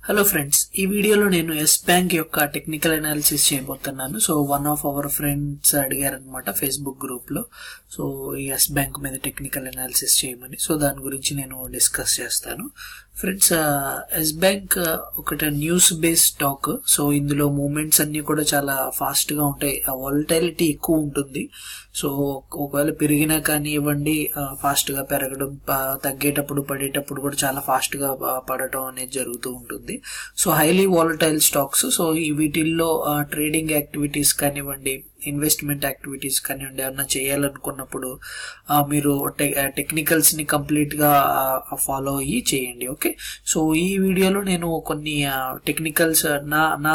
hello friends ఈ వీడియోలో నేను ఎస్ బ్యాంక్ యొక్క టెక్నికల్ అనాలిసిస్ చేయబోతున్నాను so one of our friends అడిగారనమాట ఫేస్బుక్ గ్రూప్ లో సో ఈ ఎస్ బ్యాంక్ మీద టెక్నికల్ అనాలిసిస్ చేయమని సో దాని గురించి నేను డిస్కస్ చేస్తాను ఫ్రెండ్స్ ఎస్ బ్యాంక్ ఒకటి న్యూస్ బేస్డ్ స్టాక్ సో ఇందులో మూమెంట్స్ అన్ని కూడా చాలా ఫాస్ట్ గా ఉంటాయి వాలటైలిటీ ఎక్కువ ఉంటుంది సో ఒకవేళ పెరిగినా కానివ్వండి ఫాస్ట్ గా పెరగడం ప- తగ్గేటప్పుడు పడేటప్పుడు కూడా చాలా ఫాస్ట్ గా ప- పడటం అనేది జరుగుతూ ఉంటుంది so highly volatile stocks so ఈ వీటిల్లో ట్రేడింగ్ యాక్టివిటీస్ కానివ్వండి ఇన్వెస్ట్మెంట్ యాక్టివిటీస్ కానివ్వండి ఏమన్నా చేయాలనుకున్నప్పుడు ఆ, మీరు టెక్నికల్స్ ని కంప్లీట్ గా ఫాలో అయ్యి చేయండి ఓకే సో ఈ వీడియోలో నేను కొన్ని టెక్నికల్స్ నా నా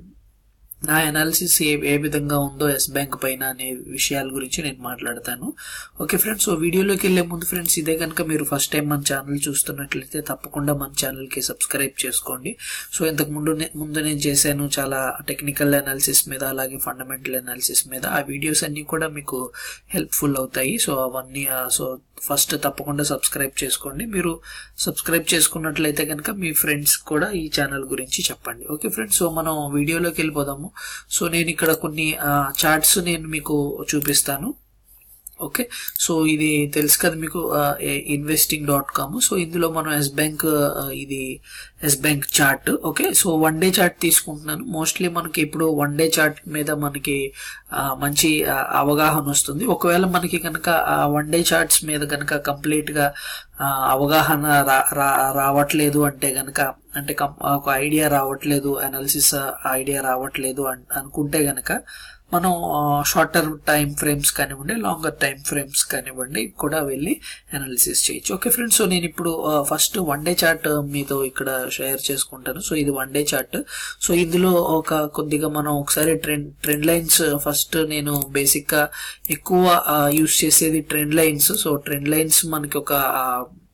నా అనాలిసిస్ ఏ ఏ విధంగా ఉందో ఎస్ బ్యాంక్ పైన అనే విషయాల గురించి నేను మాట్లాడతాను ఓకే ఫ్రెండ్స్ సో వీడియోలోకి వెళ్లే ముందు ఫ్రెండ్స్ ఇదే కనుక మీరు ఫస్ట్ టైం మన ఛానల్ చూస్తున్నట్లయితే తప్పకుండా మన ఛానల్ కి సబ్స్క్రైబ్ చేసుకోండి సో ఇంతకు ముందు నే- ముందు నేను చేశాను చాలా టెక్నికల్ అనాలిసిస్ మీద అలాగే ఫండమెంటల్ అనాలిసిస్ మీద ఆ వీడియోస్ అన్ని కూడా మీకు హెల్ప్ఫుల్ అవుతాయి సో అవన్నీ ఆ, సో ఫస్ట్ తప్పకుండా సబ్స్క్రైబ్ చేసుకోండి మీరు సబ్స్క్రైబ్ చేసుకున్నట్లయితే కనుక మీ ఫ్రెండ్స్ కూడా ఈ ఛానల్ గురించి చెప్పండి ఓకే ఫ్రెండ్స్ సో మనం వీడియోలోకి వెళ్ళిపోదాము సో నేను ఇక్కడ కొన్ని చార్ట్స్ నేను మీకు చూపిస్తాను ఓకే సో ఇది తెలుసు కదా మీకు ఇన్వెస్టింగ్ డాట్ కామ్ సో ఇందులో మనం ఎస్ బ్యాంక్ ఇది Yes Bank chart okay so one day chart తీసుకుంటున్నాను మోస్ట్లీ మనకి ఇప్పుడు వన్ డే చార్ట్ మీద మనకి ఆ, మంచి ఆ, అవగాహన వస్తుంది ఒకవేళ మనకి కనుక వన్ డే చార్ట్స్ మీద కనుక కంప్లీట్ గా ఆ, అవగాహన రా- రా- రావట్లేదు అంటే గనక అంటే కం- ఒక ఐడియా రావట్లేదు అనాలిసిస్ ఐడియా రావట్లేదు అన్- అనుకుంటే గనక మనం షార్ట్ టర్మ్ టైం ఫ్రేమ్స్ కానివ్వండి లాంగర్ టైం ఫ్రేమ్స్ కానివ్వండి కూడా వెళ్ళి అనాలిసిస్ చేయొచ్చు ఓకే ఫ్రెండ్స్ సో నేను ఇప్పుడు ఫస్ట్ వన్ డే చార్ట్ మీతో ఇక్కడ షేర్ చేసుకుంటాను సో ఇది వన్ డే చార్ట్ సో ఇందులో ఒక కొద్దిగా మనం ఒకసారి ట్రెండ్ ట్రెండ్ లైన్స్ ఫస్ట్ నేను బేసిక్ గా ఎక్కువ యూస్ చేసేది trend lines so trend lines మనకి ఒక ఆ,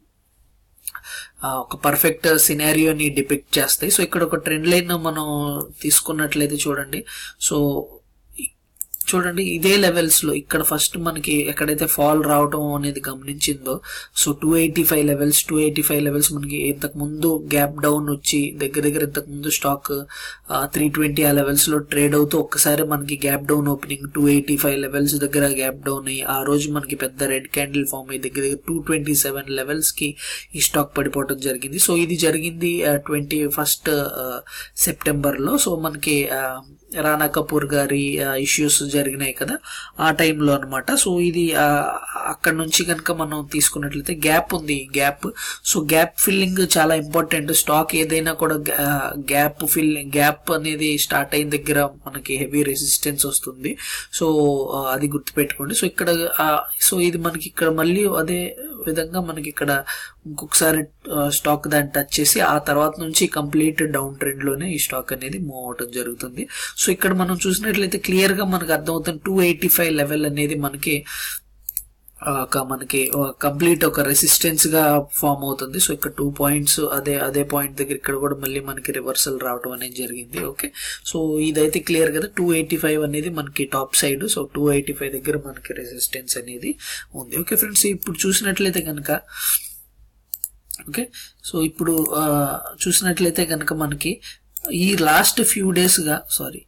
ఆ, ఒక పర్ఫెక్ట్ సినారియోని డిపిక్ట్ చేస్తాయి సో ఇక్కడ ఒక ట్రెండ్ లైన్ మనం తీసుకున్నట్లయితే చూడండి సో చూడండి ఇదే లెవెల్స్ లో ఇక్కడ ఫస్ట్ మనకి ఎక్కడైతే ఫాల్ రావడం అనేది గమనించిందో so two eighty five levels two eighty five levels మనకి ఇంతకు ముందు గ్యాప్ డౌన్ వచ్చి దగ్గర దగ్గర ఇంతకు ముందు స్టాక్ త్రీ ట్వంటీ ఆ లెవెల్స్ లో ట్రేడ్ అవుతూ ఒక్కసారి మనకి gap down opening two eighty five levels దగ్గర గ్యాప్ డౌన్ అయ్యి ఆ రోజు మనకి పెద్ద రెడ్ క్యాండిల్ ఫామ్ అయ్యి దగ్గర దగ్గర టూ ట్వంటీ సెవెన్ లెవెల్స్ కి ఈ స్టాక్ పడిపోవడం జరిగింది సో ఇది జరిగింది ట్వంటీ ఫస్ట్ సెప్టెంబర్ లో సో మనకి ఆ, రానా కపూర్ గారి ఇష్యూస్ జరిగినాయి కదా ఆ టైంలో అన్నమాట సో ఇది ఆ, అక్కడ నుంచి కనుక మనం తీసుకున్నట్లయితే గ్యాప్ ఉంది గ్యాప్ సో గ్యాప్ ఫిల్లింగ్ చాలా ఇంపార్టెంట్ స్టాక్ ఏదైనా కూడా గ్యాప్ ఫిల్లింగ్ గ్యాప్ అనేది స్టార్ట్ అయిన దగ్గర మనకి హెవీ రెసిస్టెన్స్ వస్తుంది సో ఆ, అది గుర్తుపెట్టుకోండి సో ఇక్కడ ఆ, సో ఇది మనకి ఇక్కడ మళ్ళీ అదే విధంగా మనకి ఇక్కడ ఇంకొకసారి స్టాక్ దాన్ని టచ్ చేసి ఆ తర్వాత నుంచి కంప్లీట్ డౌన్ ట్రెండ్ లోనే ఈ స్టాక్ అనేది మూవ్ అవటం జరుగుతుంది సో ఇక్కడ మనం చూసినట్లయితే క్లియర్ గా మనకు అర్థమవుతుంది టూ ఎయిటీ ఫైవ్ లెవెల్ అనేది మనకి ఆ, ఒక మనకి కంప్లీట్ ఒక రెసిస్టెన్స్ గా ఫామ్ అవుతుంది సో ఇక్కడ టూ పాయింట్స్ అదే అదే పాయింట్ దగ్గర ఇక్కడ కూడా మళ్ళీ మనకి రివర్సల్ రావడం అనేది జరిగింది ఓకే సో ఇదైతే క్లియర్ కదా టూ ఎయిటీ ఫైవ్ అనేది మనకి top side so two eighty five దగ్గర మనకి రెసిస్టెన్స్ అనేది ఉంది ఓకే ఫ్రెండ్స్ ఇప్పుడు చూసినట్లయితే కనుక ఓకే సో ఇప్పుడు ఆ, చూసినట్లయితే కనుక మనకి ఈ లాస్ట్ ఫ్యూ డేస్ గా సారీ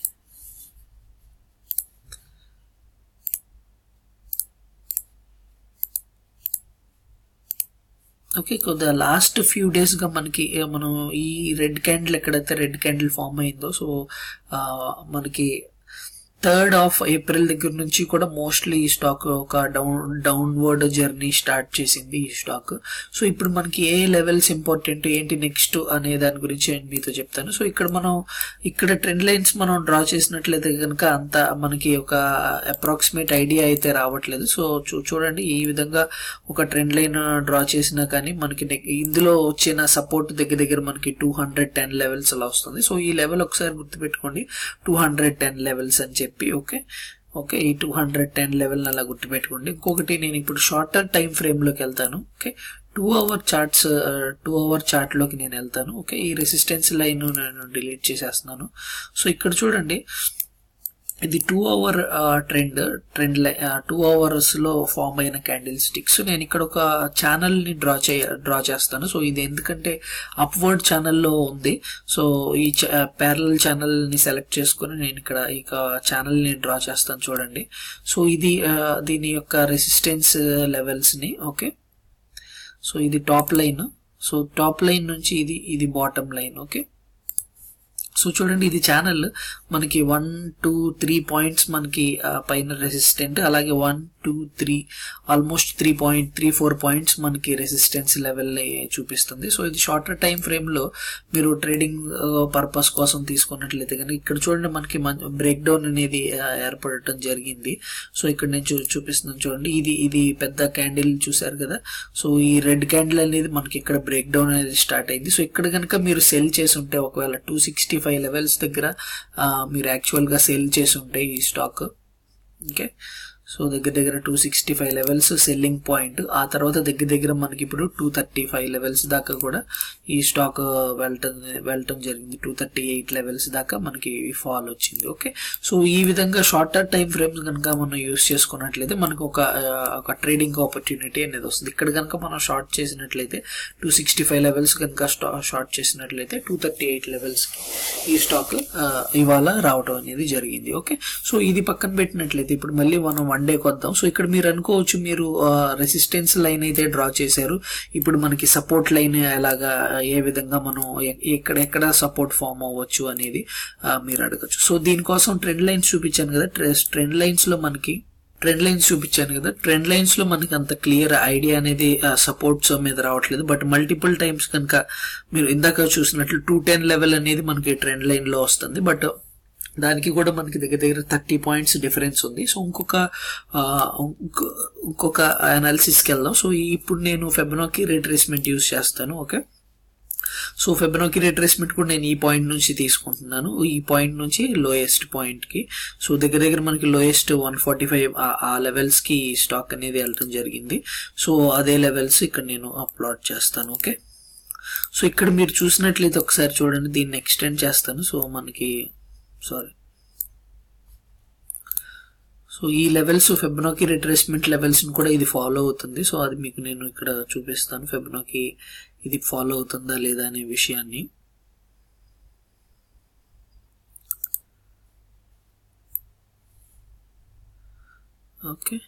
ఓకే కొద్దిగా లాస్ట్ ఫ్యూ డేస్ గా మనకి ఏ, మనం ఈ రెడ్ క్యాండిల్ ఎక్కడైతే రెడ్ క్యాండిల్ ఫామ్ అయిందో సో ఆ, మనకి థర్డ్ ఆఫ్ ఏప్రిల్ దగ్గర నుంచి కూడా మోస్ట్లీ ఈ స్టాక్ ఒక డౌన్ డౌన్వర్డ్ జర్నీ స్టార్ట్ చేసింది ఈ స్టాక్ సో ఇప్పుడు మనకి ఏ లెవెల్స్ ఇంపార్టెంట్ ఏంటి నెక్స్ట్ అనే దాని గురించి నేను మీతో చెప్తాను సో ఇక్కడ మనం ఇక్కడ ట్రెండ్ లైన్స్ మనం డ్రా చేసినట్లయితే కనుక అంత మనకి ఒక అప్రాక్సిమేట్ ఐడియా అయితే రావట్లేదు సో చూ- చూడండి ఈ విధంగా ఒక ట్రెండ్ లైన్ డ్రా చేసినా కానీ మనకి నెక్- ఇందులో వచ్చిన సపోర్ట్ దగ్గర దగ్గర మనకి టూ హండ్రెడ్ టెన్ లెవెల్స్ అలా వస్తుంది సో ఈ లెవెల్ ఒకసారి గుర్తుపెట్టుకోండి టూ హండ్రెడ్ టెన్ లెవెల్స్ అని చెప్పి ఓకే ఓకే ఈ టూ హండ్రెడ్ టెన్ లెవెల్ అలా గుర్తుపెట్టుకోండి ఇంకొకటి నేను ఇప్పుడు షార్టర్ టైం ఫ్రేమ్ లోకి వెళ్తాను okay two hour charts two hour chart లోకి నేను వెళ్తాను ఓకే ఈ రెసిస్టెన్స్ లైన్ నేను డిలీట్ చేసేస్తున్నాను సో ఇక్కడ చూడండి ఇది two hour trend trend two hours లో ఫామ్ అయిన క్యాండిల్ స్టిక్స్ నేను ఇక్కడ ఒక ఛానల్ ని డ్రా చేయ డ్రా చేస్తాను సో ఇది ఎందుకంటే అప్వర్డ్ ఛానల్లో ఉంది సో ఈ ప్యారల్ ఛానల్ ని సెలెక్ట్ చేసుకుని నేను ఇక్కడ ఇక ఛానల్ ని డ్రా చేస్తాను చూడండి సో ఇది ఆ, దీని యొక్క రెసిస్టెన్స్ లెవెల్స్ ని ఓకే సో ఇది top line so top line నుంచి ఇది ఇది బాటమ్ లైన్ ఓకే సో చూడండి ఇది ఛానల్ మనకి వన్ టూ త్రీ పాయింట్స్ మనకి ఆ, పైన రెసిస్టెంట్ అలాగే one two three almost three point three four points మనకి రెసిస్టెన్స్ లెవెల్ చూపిస్తుంది సో ఇది షార్టర్ టైం ఫ్రేమ్ లో మీరు ట్రేడింగ్ పర్పస్ కోసం తీసుకున్నట్లయితే కనుక ఇక్కడ చూడండి మనకి బ్రేక్ డౌన్ అనేది ఆ, ఏర్పడటం జరిగింది సో ఇక్కడ నేను చూ చూపిస్తున్నాను చూడండి ఇది ఇది పెద్ద క్యాండిల్ చూసారు కదా సో ఈ రెడ్ క్యాండిల్ అనేది మనకి ఇక్కడ బ్రేక్ డౌన్ అనేది స్టార్ట్ అయింది సో ఇక్కడ కనుక మీరు సెల్ చేసి ఉంటే ఒకవేళ టూ సిక్స్టీ ఫైవ్ లెవెల్స్ దగ్గర ఆ, మీరు యాక్చువల్ గా సెల్ చేసి ఉంటే ఈ స్టాక్ ఓకే సో దగ్గర దగ్గర two sixty five levels selling point ఆ తర్వాత దగ్గర దగ్గర మనకి ఇప్పుడు టూ థర్టీ ఫైవ్ లెవెల్స్ దాకా కూడా ఈ స్టాక్ వెళ్ళటం వెళ్ళటం జరిగింది టూ థర్టీ ఎయిట్ లెవెల్స్ దాకా మనకి ఫాల్ వచ్చింది ఓకే సో ఈ విధంగా షార్టర్ టైం ఫ్రేమ్స్ కనుక మనం యూస్ చేసుకున్నట్లయితే మనకు ఒక ఆ, ఒక ట్రేడింగ్ ఆపర్చునిటీ అనేది వస్తుంది ఇక్కడ కనుక మనం షార్ట్ చేసినట్లయితే టూ సిక్స్టీ ఫైవ్ లెవెల్స్ కనుక షార్ట్ చేసినట్లయితే టూ థర్టీ ఎయిట్ లెవెల్స్ కి ఈ స్టాక్ ఇవాళ రావడం అనేది జరిగింది ఓకే సో ఇది పక్కన పెట్టినట్లయితే ఇప్పుడు మళ్ళీ మనం వన్ డే కొద్దాం సో ఇక్కడ మీరు అనుకోవచ్చు మీరు రెసిస్టెన్స్ లైన్ అయితే డ్రా చేశారు ఇప్పుడు మనకి సపోర్ట్ లైన్ ఎలాగా ఏ విధంగా మనం ఎ- ఎక్కడ ఎక్కడ సపోర్ట్ ఫామ్ అవ్వచ్చు అనేది ఆ, మీరు అడగచ్చు సో దీనికోసం ట్రెండ్ లైన్స్ చూపించాను కదా ట్రెండ్ లైన్స్ లో మనకి ట్రెండ్ లైన్స్ చూపించాను కదా ట్రెండ్ లైన్స్ లో మనకి అంత క్లియర్ ఐడియా అనేది సపోర్ట్స్ మీద రావట్లేదు బట్ మల్టిపుల్ టైమ్స్ కనుక మీరు ఇందాక చూసినట్లు టూ టెన్ లెవెల్ అనేది మనకి ట్రెండ్ లైన్ లో వస్తుంది బట్ దానికి కూడా మనకి దగ్గర దగ్గర థర్టీ పాయింట్స్ డిఫరెన్స్ ఉంది సో ఇంకొక ఆ, ఇంకొ- ఇంకొక అనాలిసిస్కి వెళ్దాం సో ఇప్పుడు నేను ఫెబనోకి రిట్రేస్మెంట్ యూస్ చేస్తాను ఓకే సో ఫెబనోకి రిట్రేస్మెంట్ కూడా నేను ఈ పాయింట్ నుంచి తీసుకుంటున్నాను ఈ పాయింట్ నుంచి లోయెస్ట్ పాయింట్ కి సో దగ్గర దగ్గర మనకి లోయెస్ట్ వన్ ఫార్టీ ఫైవ్ ఆ లెవెల్స్ కి స్టాక్ అనేది వెళ్ళటం జరిగింది సో అదే లెవెల్స్ ఇక్కడ నేను అప్లోడ్ చేస్తాను ఓకే సో ఇక్కడ మీరు చూసినట్లయితే ఒకసారి చూడండి దీన్ని ఎక్స్టెండ్ చేస్తాను సో మనకి సారీ సో ఈ లెవెల్స్ ఫెబ్నోకి రిట్రేస్మెంట్ లెవెల్స్ కూడా ఇది ఫాలో అవుతుంది సో అది మీకు నేను ఇక్కడ చూపిస్తాను ఫెబ్నోకి ఇది ఫాలో అవుతుందా లేదా అనే విషయాన్ని ఓకే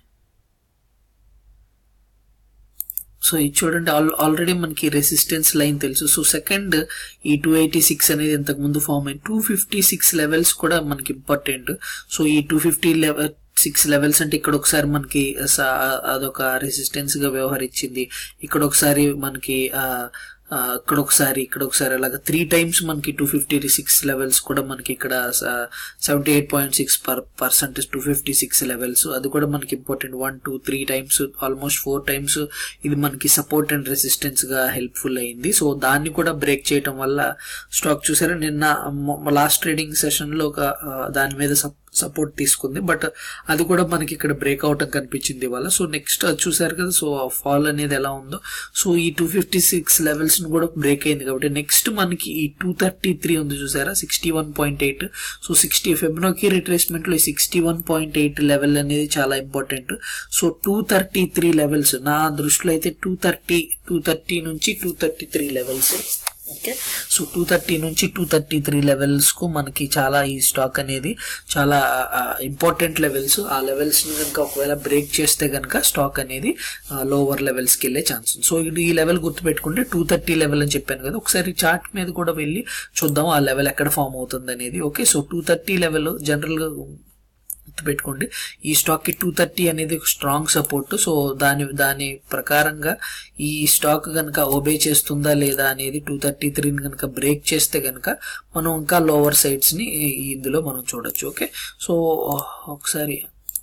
సో ఇది చూడండి ఆల్ ఆల్రెడీ మనకి రెసిస్టెన్స్ లైన్ తెలుసు సో సెకండ్ ఈ టూ ఎయిటీ సిక్స్ అనేది ఇంతకు ముందు ఫామ్ అయింది టూ ఫిఫ్టీ సిక్స్ లెవెల్స్ కూడా మనకి ఇంపార్టెంట్ సో ఈ two fifty level six levels అంటే ఇక్కడ ఒకసారి మనకి స- అదొక రెసిస్టెన్స్ గా వ్యవహరించింది ఇక్కడ ఒకసారి మనకి ఆ, ఆ, ఇక్కడ ఒకసారి ఇక్కడ ఒకసారి అలాగా త్రీ టైమ్స్ మనకి టూ ఫిఫ్టీ సిక్స్ లెవెల్స్ కూడా మనకి ఇక్కడ seventy eight point six per percent two fifty six levels అది కూడా మనకి important one two three times almost four times ఇది మనకి సపోర్ట్ అండ్ రెసిస్టెన్స్ గా హెల్ప్ఫుల్ అయింది సో దాన్ని కూడా బ్రేక్ చేయటం వల్ల స్టాక్ చూసారా నిన్న లాస్ట్ ట్రేడింగ్ సెషన్ లో ఒక ఆ, దాని మీద సపోర్ట్ తీసుకుంది బట్ అది కూడా మనకి ఇక్కడ బ్రేక్ అవటం కనిపించింది ఇవాళ సో నెక్స్ట్ అది చూసారు కదా సో ఫాల్ అనేది ఎలా ఉందో సో ఈ టూ ఫిఫ్టీ సిక్స్ లెవెల్స్ ను కూడా బ్రేక్ అయింది కాబట్టి నెక్స్ట్ మనకి ఈ టూ థర్టీ త్రీ ఉంది చూసారా sixty one point eight so sixty Fibonacci retracement లో ఈ sixty one point eight level అనేది చాలా important so two thirty three levels నా దృష్టిలో అయితే టూ థర్టీ టూ థర్టీ నుంచి two thirty three levels okay so two thirty నుంచి two thirty three levels కు మనకి చాలా ఈ స్టాక్ అనేది చాలా ఇంపార్టెంట్ లెవెల్స్ ఆ లెవెల్స్ ని కనుక ఒకవేళ బ్రేక్ చేస్తే కనుక స్టాక్ అనేది లోవర్ లెవెల్స్ కి వెళ్ళే ఛాన్స్ ఉంది సో ఇది ఈ లెవెల్ గుర్తుపెట్టుకుంటే టూ థర్టీ లెవెల్ అని చెప్పాను కదా ఒకసారి చార్ట్ మీద కూడా వెళ్ళి చూద్దాం ఆ లెవెల్ ఎక్కడ ఫామ్ అవుతుంది అనేది okay so two thirty level general గా గుర్తుపెట్టుకోండి ఈ స్టాక్ కి టూ థర్టీ అనేది ఒక స్ట్రాంగ్ సపోర్ట్ సో దాని దాని ప్రకారంగా ఈ స్టాక్ కనుక ఒబే చేస్తుందా లేదా అనేది టూ థర్టీ త్రీని కనుక బ్రేక్ చేస్తే కనుక మనం ఇంకా లోవర్ సైడ్స్ ని ఈ- ఇందులో మనం చూడొచ్చు ఓకే సో ఒకసారి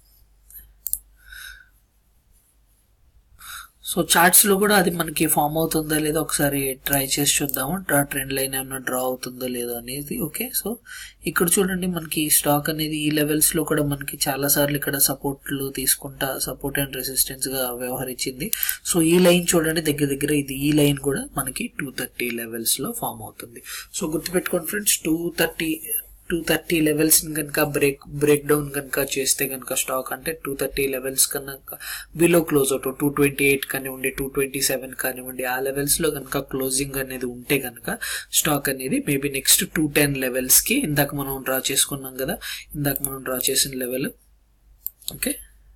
సో చార్ట్స్ లో కూడా అది మనకి ఫామ్ అవుతుందా లేదా ఒకసారి ట్రై చేసి చూద్దాము ట్రెండ్ లైన్ ఏమైనా డ్రా అవుతుందో లేదో అనేది ఓకే సో ఇక్కడ చూడండి మనకి స్టాక్ అనేది ఈ లెవెల్స్ లో కూడా మనకి చాలా సార్లు ఇక్కడ సపోర్ట్లు తీసుకుంటా సపోర్ట్ అండ్ రెసిస్టెన్స్ గా వ్యవహరించింది సో ఈ లైన్ చూడండి దగ్గర దగ్గర ఇది ఈ లైన్ కూడా మనకి టూ థర్టీ లెవెల్స్ లో ఫామ్ అవుతుంది సో గుర్తుపెట్టుకోండి friends two thirty two thirty levels కనుక బ్రేక్ బ్రేక్ డౌన్ కనుక చేస్తే కనుక స్టాక్ అంటే టూ థర్టీ లెవెల్స్ కనుక below close out two twenty eight కానివ్వండి టూ ట్వంటీ సెవెన్ కానివ్వండి ఆ లెవెల్స్ లో కనుక క్లోజింగ్ అనేది ఉంటే కనుక స్టాక్ అనేది maybe next two ten levels కి ఇందాక మనం డ్రా చేసుకున్నాం కదా ఇందాక మనం డ్రా చేసిన లెవెల్ ఓకే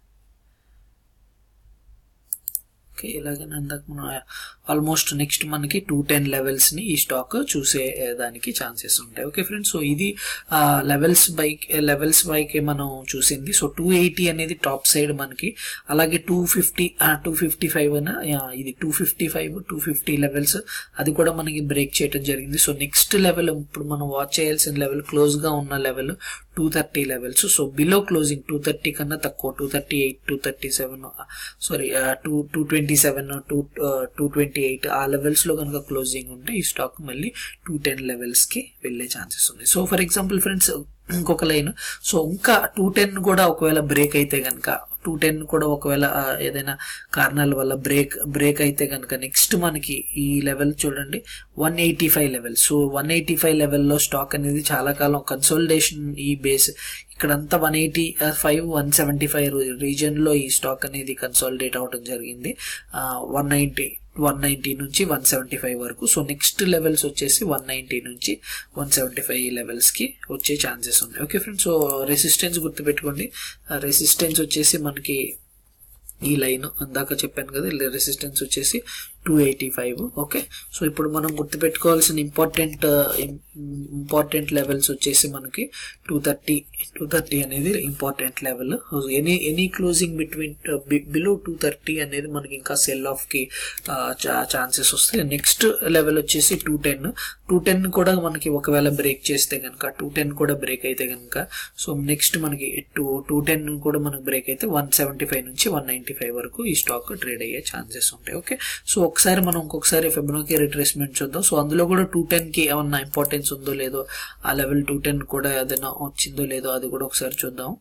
ఓకే ఇలాగే ఇందాక మనం ఆల్మోస్ట్ నెక్స్ట్ మనకి టూ టెన్ లెవెల్స్ ని ఈ స్టాక్ చూసే దానికి ఛాన్సెస్ ఉంటాయి ఓకే ఫ్రెండ్స్ సో ఇది లెవెల్స్ బైక్ లెవెల్స్ బైక్ మనం చూసింది సో టూ ఎయిటీ అనేది టాప్ సైడ్ మనకి అలాగే two fifty two fifty five ఇది two fifty five two fifty levels అది కూడా మనకి బ్రేక్ చేయడం జరిగింది సో నెక్స్ట్ లెవెల్ ఇప్పుడు మనం వాచ్ చేయాల్సిన లెవెల్ క్లోజ్ గా ఉన్న level two thirty levels so below closing two thirty కన్నా తక్కువ two thirty eight two thirty seven sorry two two twenty seven two two twenty eight ఆ లెవెల్స్ లో కనుక క్లోజింగ్ ఉంటే ఈ స్టాక్ మళ్ళీ టూ టెన్ లెవెల్స్ కి వెళ్ళే ఛాన్సెస్ ఉన్నాయి సో ఫర్ ఎగ్జాంపుల్ ఫ్రెండ్స్ ఇంకొక లైన్ సో ఇంకా టూ టెన్ కూడా ఒకవేళ బ్రేక్ అయితే కనుక టూ టెన్ కూడా ఒకవేళ ఏదైనా కారణాల వల్ల బ్రేక్ బ్రేక్ అయితే కనుక నెక్స్ట్ మనకి ఈ లెవెల్ చూడండి one eighty five level so one eighty five లెవెల్లో స్టాక్ అనేది చాలా కాలం కన్సోలిడేషన్ ఈ బేస్ ఇక్కడంతా one eighty five one seventy five reason లో ఈ స్టాక్ అనేది కన్సాలిడేట్ అవడం జరిగింది వన్ నైన్టీ వన్ నైన్టీ నుంచి వన్ సెవెంటీ ఫైవ్ వరకు సో నెక్స్ట్ లెవెల్స్ వచ్చేసి వన్ నైన్టీ నుంచి వన్ సెవెంటీ ఫైవ్ లెవెల్స్ కి వచ్చే ఛాన్సెస్ ఉన్నాయి ఓకే ఫ్రెండ్స్ సో రెసిస్టెన్స్ గుర్తుపెట్టుకోండి రెసిస్టెన్స్ వచ్చేసి మనకి ఈ లైన్ ఇందాక చెప్పాను కదా రెసిస్టెన్స్ వచ్చేసి two eighty five okay so ఇప్పుడు మనం గుర్తుపెట్టుకోవాల్సిన ఇంపార్టెంట్ ఇంపార్టెంట్ లెవెల్స్ వచ్చేసి మనకి టూ థర్టీ టూ థర్టీ అనేది important level any any closing between below two thirty అనేది మనకి ఇంకా సెల్ ఆఫ్ కి ఛాన్సెస్ వస్తాయి నెక్స్ట్ లెవెల్ వచ్చేసి టూ టెన్ టూ టెన్ కూడా మనకి ఒకవేళ బ్రేక్ చేస్తే కనుక టూ టెన్ కూడా బ్రేక్ అయితే కనుక సో నెక్స్ట్ మనకి టూ టూ టెన్ కూడా మనకి బ్రేక్ అయితే వన్ సెవెంటీ ఫైవ్ నుంచి వన్ నైన్టీ ఫైవ్ వరకు ఈ స్టాక్ ట్రేడ్ అయ్యే ఛాన్సెస్ ఉంటాయి ఓకే సో ఒకసారి మనం ఇంకొకసారి ఫెబ్రవరికి రిట్రేస్మెంట్ చూద్దాం సో అందులో కూడా టూ టెన్ కి ఏమన్నా ఇంపార్టెన్స్ ఉందో లేదో ఆ లెవెల్ టూ టెన్ కూడా ఏదైనా వచ్చిందో లేదో అది కూడా ఒకసారి చూద్దాం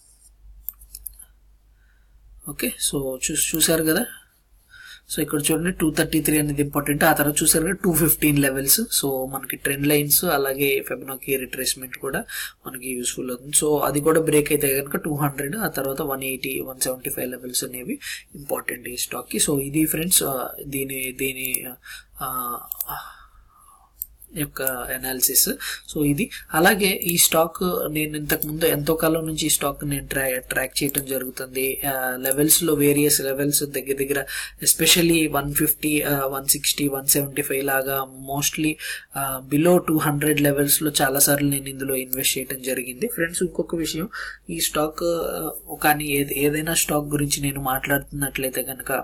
ఓకే సో చూ చూసారు కదా సో ఇక్కడ చూడండి టూ థర్టీ త్రీ అనేది ఇంపార్టెంట్ ఆ తర్వాత చూసారు కదా టూ ఫిఫ్టీన్ లెవెల్స్ సో మనకి ట్రెండ్ లైన్స్ అలాగే ఫెబనోకి రిట్రేస్మెంట్ కూడా మనకి యూస్ఫుల్ అవుతుంది సో అది కూడా బ్రేక్ అయితే కనుక టూ హండ్రెడ్ ఆ తర్వాత one eighty one seventy five levels అనేవి ఇంపార్టెంట్ ఈ స్టాక్ కి సో ఇది ఫ్రెండ్స్ దీని దీని యొక్క అనాలిసిస్ సో ఇది అలాగే ఈ స్టాక్ నేను ఇంతకు ముందు ఎంతో కాలం నుంచి ఈ స్టాక్ నేను ట్రా ట్రాక్ చేయడం జరుగుతుంది లెవెల్స్ లో వేరియస్ లెవెల్స్ దగ్గర దగ్గర especially one fifty one sixty one seventy five లాగా mostly below two hundred levels లో చాలా సార్లు నేను ఇందులో ఇన్వెస్ట్ చేయడం జరిగింది ఫ్రెండ్స్ ఇంకొక విషయం ఈ స్టాక్ కానీ ఏదైనా స్టాక్ గురించి నేను మాట్లాడుతున్నట్లయితే కనుక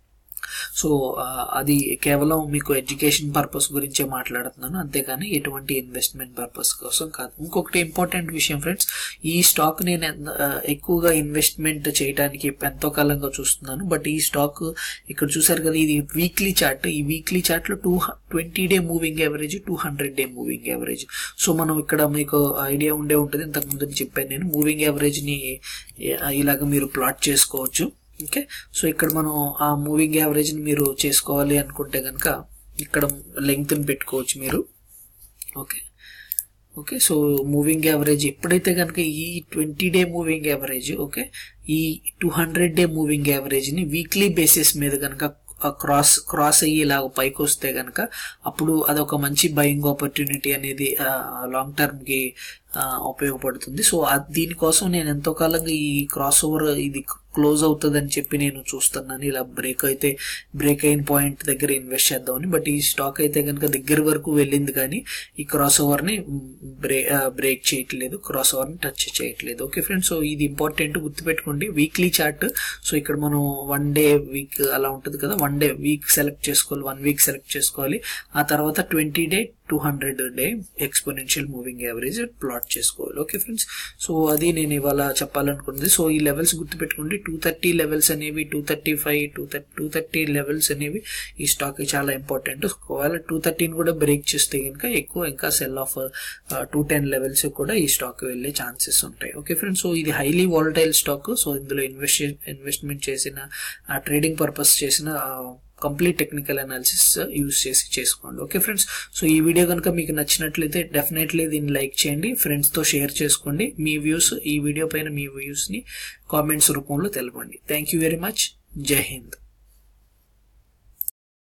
సో అది కేవలం మీకు ఎడ్యుకేషన్ పర్పస్ గురించే మాట్లాడుతున్నాను అంతేగాని ఎటువంటి ఇన్వెస్ట్మెంట్ పర్పస్ కోసం కాదు ఇంకొకటి ఇంపార్టెంట్ విషయం ఫ్రెండ్స్ ఈ స్టాక్ నేను ఎక్కువగా ఇన్వెస్ట్మెంట్ చేయడానికి ఎంతో కాలంగా చూస్తున్నాను బట్ ఈ స్టాక్ ఇక్కడ చూసారు కదా ఇది వీక్లీ చార్ట్ ఈ వీక్లీ చార్ట్ లో two twenty day moving average two hundred day moving average so మనం ఇక్కడ మీకు ఐడియా ఉండే ఉంటుంది ఇంతకు ముందు చెప్పాను నేను మూవింగ్ యావరేజ్ ని ఇలాగ మీరు ప్లాట్ చేసుకోవచ్చు ఓకే సో ఇక్కడ మనం ఆ మూవింగ్ యావరేజ్ ని మీరు చేసుకోవాలి అనుకుంటే కనుక ఇక్కడ లెంగ్త్ పెట్టుకోవచ్చు మీరు okay okay so moving average ఎప్పుడైతే కనుక ఈ twenty day moving average okay ఈ two hundred day moving average ని వీక్లీ బేసిస్ మీద కనుక క్రాస్ క్రాస్ అయ్యి ఇలా పైకి వస్తే కనుక అప్పుడు అదొక మంచి బయింగ్ ఆపర్చునిటీ అనేది లాంగ్ టర్మ్ కి ఉపయోగపడుతుంది సో దీనికోసం నేను ఎంతో కాలంగా ఈ క్రాస్ ఓవర్ ఇది క్లోజ్ అవుతుందని చెప్పి నేను చూస్తున్నాను ఇలా బ్రేక్ అయితే బ్రేక్ అయిన పాయింట్ దగ్గర ఇన్వెస్ట్ చేద్దామని బట్ ఈ స్టాక్ అయితే కనుక దగ్గర వరకు వెళ్ళింది కానీ ఈ క్రాస్ ఓవర్ ని బ్రే బ్రేక్ చేయట్లేదు క్రాస్ ఓవర్ ని టచ్ చేయట్లేదు ఓకే ఫ్రెండ్స్ సో ఇది ఇంపార్టెంట్ గుర్తుపెట్టుకోండి వీక్లీ చార్ట్ సో ఇక్కడ మనం వన్ డే వీక్ అలా ఉంటుంది కదా వన్ డే వీక్ సెలెక్ట్ చేసుకోవాలి వన్ వీక్ సెలెక్ట్ చేసుకోవాలి ఆ తర్వాత twenty day two hundred day exponential moving average plot చేసుకోవాలి ఓకే ఫ్రెండ్స్ సో అది నేను ఇవాళ చెప్పాలనుకున్నది సో ఈ లెవెల్స్ గుర్తుపెట్టుకోండి టూ థర్టీ లెవెల్స్ అనేవి two thirty five two thirty two thirty levels అనేవి ఈ స్టాక్ చాలా ఇంపార్టెంట్ ఒకవేళ టూ థర్టీని కూడా బ్రేక్ చేస్తే కనుక ఎక్కువ ఇంకా sell off two ten levels కూడా ఈ స్టాక్ వెళ్ళే ఛాన్సెస్ ఉంటాయి ఓకే ఫ్రెండ్స్ సో ఇది హైలీ వాలటైల్ స్టాక్ సో ఇందులో ఇన్వెస్ట్ ఇన్వెస్ట్మెంట్ చేసిన ట్రేడింగ్ పర్పస్ చేసిన కంప్లీట్ టెక్నికల్ అనాలిసిస్ యూస్ చేసి చేసుకోండి ఓకే ఫ్రెండ్స్ సో ఈ వీడియో కనుక మీకు నచ్చినట్లయితే డెఫినెట్లీ దీన్ని లైక్ చేయండి ఫ్రెండ్స్తో షేర్ చేసుకోండి మీ వ్యూస్ ఈ వీడియో పైన మీ వ్యూస్ని కామెంట్స్ రూపంలో తెలపండి థ్యాంక్ యూ వెరీ మచ్ జై హింద్